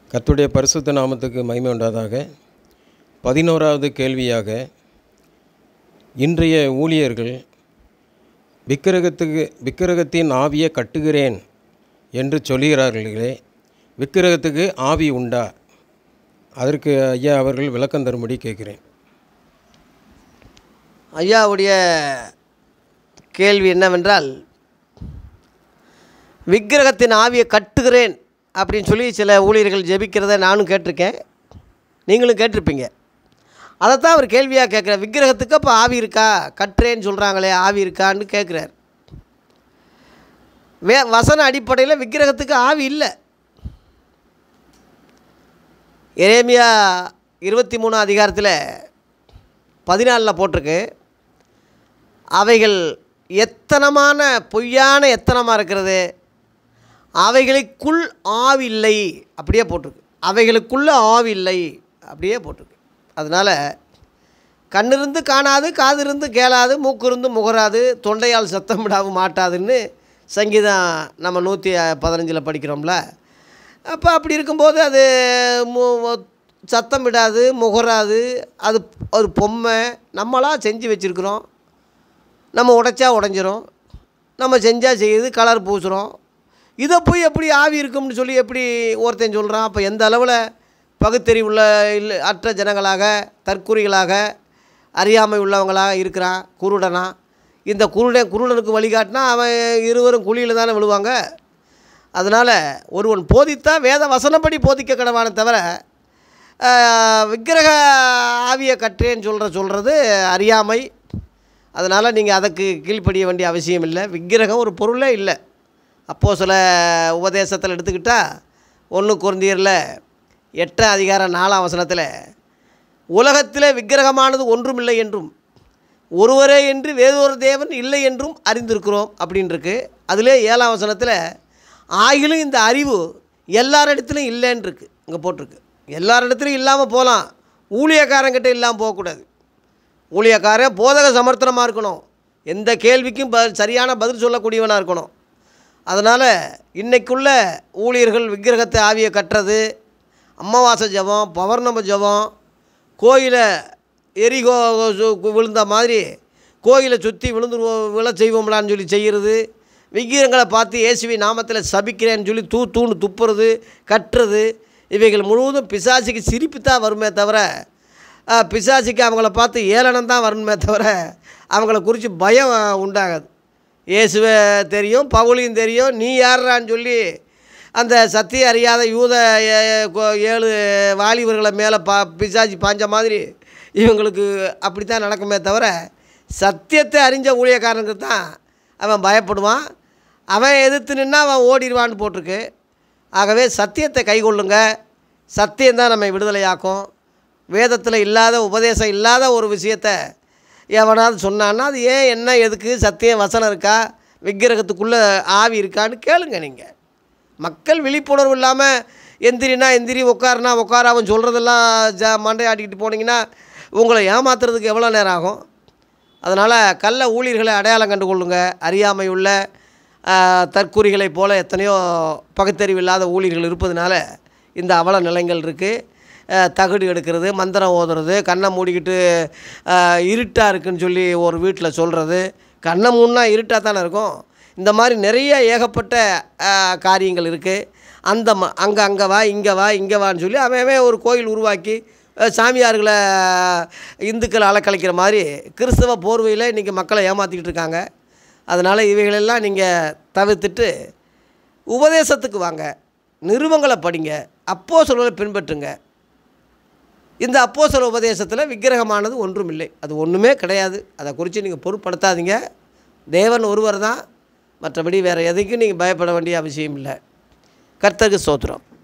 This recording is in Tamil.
கர்த்தருடைய பரிசுத்த நாமத்துக்கு மகிமை உண்டாதாக பதினோராவது கேள்வியாக இன்றைய ஊழியர்கள் விக்கிரகத்துக்கு விக்கிரகத்தின் ஆவியை கட்டுகிறேன் என்று சொல்கிறார்களே விக்கிரகத்துக்கு ஆவி உண்டா அதற்கு ஐயா அவர்கள் விளக்கம் தரும்படி கேட்கிறேன் ஐயாவுடைய கேள்வி என்னவென்றால் விக்கிரகத்தின் ஆவியை கட்டுகிறேன் அப்படின்னு சொல்லி சில ஊழியர்கள் ஜெபிக்கிறத நானும் கேட்டிருக்கேன் நீங்களும் கேட்டிருப்பீங்க அதைத்தான் அவர் கேள்வியாக கேட்குறார் விக்கிரகத்துக்கு அப்போ ஆவி இருக்கா கட்டுறேன்னு சொல்கிறாங்களே ஆவி இருக்கான்னு கேட்குறார் வே வசன அடிப்படையில் விக்கிரகத்துக்கு ஆவி இல்லை எரேமியா இருபத்தி மூணு அதிகாரத்தில் பதினாலில் போட்டிருக்கு அவைகள் எத்தனமான பொய்யான எத்தனமாக இருக்கிறது அவைகளுக்குள் ஆவி இல்லை அப்படியே போட்டிருக்கு அவைகளுக்குள்ள ஆவி இல்லை அப்படியே போட்டிருக்கு அதனால் கண்ணிருந்து காணாது காது இருந்து கேளாது மூக்கு இருந்து முகராது தொண்டையால் சத்தம் விடாம மாட்டாதுன்னு சங்கீதம் நம்ம நூற்றி பதினஞ்சில் படிக்கிறோம்ல அப்போ அப்படி இருக்கும்போது அது மு- சத்தம் விடாது முகராது அது ஒரு பொம்மை நம்மளாக செஞ்சு வச்சுருக்குறோம் நம்ம உடைச்சா உடஞ்சிரும் நம்ம செஞ்சால் செய்யுது கலர் பூசுகிறோம் இதை போய் எப்படி ஆவி இருக்கும்னு சொல்லி எப்படி ஒருத்தன் சொல்கிறான் அப்போ எந்த அளவில் பகுத்தறிவுள்ள இல்லை அற்ற ஜனங்களாக தற்குறிகளாக அறியாமை உள்ளவங்களாக இருக்கிறான் குருடனா இந்த குருடன் குருடனுக்கு வழிகாட்டினா அவன் இருவரும் குழியில் தானே விழுவாங்க அதனால் ஒருவன் போதித்தா வேத வசனப்படி போதிக்க கடவானே தவிர ஆஹ், விக்கிரக ஆவியை கற்றேன்னு சொல்கிற சொல்கிறது அறியாமை அதனால் நீங்கள் அதுக்கு கீழ்ப்படிய வேண்டிய அவசியம் இல்லை விக்கிரகம் ஒரு பொருளே இல்லை அப்போ சில உபதேசத்தில் எடுத்துக்கிட்டால் ஒன்று குருந்தியரில் எட்டாம் அதிகாரம் நாலாம் வசனத்தில் உலகத்திலே விக்கிரகமானது ஒன்றுமில்லை என்றும் ஒருவரே என்று வேறொரு தேவன் இல்லை என்றும் அறிந்திருக்கிறோம் அப்படின்னு இருக்கு அதிலே ஏழாம் வசனத்தில் ஆகிலும் இந்த அறிவு எல்லாரிடத்துலையும் இல்லைன்னு இருக்கு இங்கே போட்டிருக்கு எல்லாரிடத்துலையும் இல்லாமல் போகலாம் ஊழியக்காரங்கிட்ட இல்லாமல் போகக்கூடாது ஊழியக்காரன் போதக சமர்த்தனமாக இருக்கணும் எந்த கேள்விக்கும் ப சரியான பதில் சொல்லக்கூடியவனாக இருக்கணும் அதனால் இன்னைக்குள்ள ஊழியர்கள் விக்கிரகத்தை ஆவியை கட்டுறது அமாவாசை ஜபம் பௌர்ணம ஜபம் கோயிலை எரிகோ சு- விழுந்த மாதிரி கோயிலை சுற்றி விழுந்து விழ செய்வோம்லான்னு சொல்லி செய்கிறது விக்கிரங்களை பார்த்து இயேசுவி நாமத்தில் சபிக்கிறேன்னு சொல்லி தூ தூண்டு துப்புறது கட்டுறது இவைகள் முழுவதும் பிசாசுக்கு சிரிப்பு தான் வருமே தவிர ஆ, பிசாசுக்கு அவங்கள பார்த்து ஏளனம் தான் வரணுமே தவிர அவங்கள குறித்து பயம் உண்டாகாது இயேசுவை தெரியும் பவுலையும் தெரியும் நீ யார்றான்னு சொல்லி அந்த சத்திய அறியாத யூத ஏ- கோ- ஏழு வாலிபர்களை மேலே பா பிசாசி பாஞ்ச மாதிரி இவங்களுக்கு அப்படி தான் நடக்குமே தவிர சத்தியத்தை அறிஞ்ச ஊழியக்காரனுக்கு தான் அவன் பயப்படுவான் அவன் எதிர்த்து நின்னா அவன் ஓடிடுவான்னு போட்டிருக்கு ஆகவே சத்தியத்தை கைக்கொள்ளுங்க சத்தியம்தான் நம்மை விடுதலையாக்கும் வேதத்தில் இல்லாத உபதேசம் இல்லாத ஒரு விஷயத்தை எவனாவது சொன்னான்னா அது ஏன் என்ன எதுக்கு சத்தியம் வசனம் இருக்கா விக்கிரகத்துக்குள்ளே ஆவி இருக்கான்னு கேளுங்க நீங்கள் மக்கள் விழிப்புணர்வு இல்லாமல் எந்திரினா எந்திரி உட்காருனா உட்கார அவன் சொல்கிறதெல்லாம் ஜ மண்டை ஆட்டிக்கிட்டு போனீங்கன்னா உங்களை ஏமாத்துறதுக்கு எவ்வளோ நேரம் ஆகும் அதனால் கள்ள ஊழியர்களை அடையாளம் கண்டு கொள்ளுங்க அறியாமை உள்ள ஆஹ், தற்குறிகளைப் போல எத்தனையோ பகுத்தறிவு இல்லாத ஊழியர்கள் இருப்பதனால இந்த அவல நிலைகள் இருக்குது தகடு எடுக்கிறது மந்திரம் ஓதுறது கண்ணை மூடிக்கிட்டு ஆஹ், இருட்டாக இருக்குன்னு சொல்லி ஒரு வீட்டில் சொல்கிறது கண்ணை மூடினா இருட்டாக தானே இருக்கும் இந்த மாதிரி நிறைய ஏகப்பட்ட ஆஹ், காரியங்கள் இருக்குது அந்த ம அங்கே அங்கே வா இங்கே வா இங்கே வான்னு சொல்லி அவன் அவன் ஒரு கோயில் உருவாக்கி அஹ், சாமியார்களை இந்துக்களை அலக்கழிக்கிற மாதிரி கிறிஸ்தவ போர்வையில் இன்றைக்கி மக்களை ஏமாற்றிக்கிட்டு இருக்காங்க அதனால் இவைகளெல்லாம் நீங்கள் தவிர்த்துட்டு உபதேசத்துக்கு வாங்க நிறுவங்களை படிங்க அப்போ சொல்வதை பின்பற்றுங்க இந்த அப்போஸ்தல உபதேசத்தில் விக்கிரகமானது ஒன்றும் இல்லை அது ஒன்றுமே கிடையாது அதை குறித்து நீங்கள் பொருட்படுத்தாதீங்க தேவன் ஒருவர் தான் மற்றபடி வேறு எதைக்கும் நீங்கள் பயப்பட வேண்டிய அவசியம் இல்லை கர்த்தருக்கு ஸ்தோத்திரம்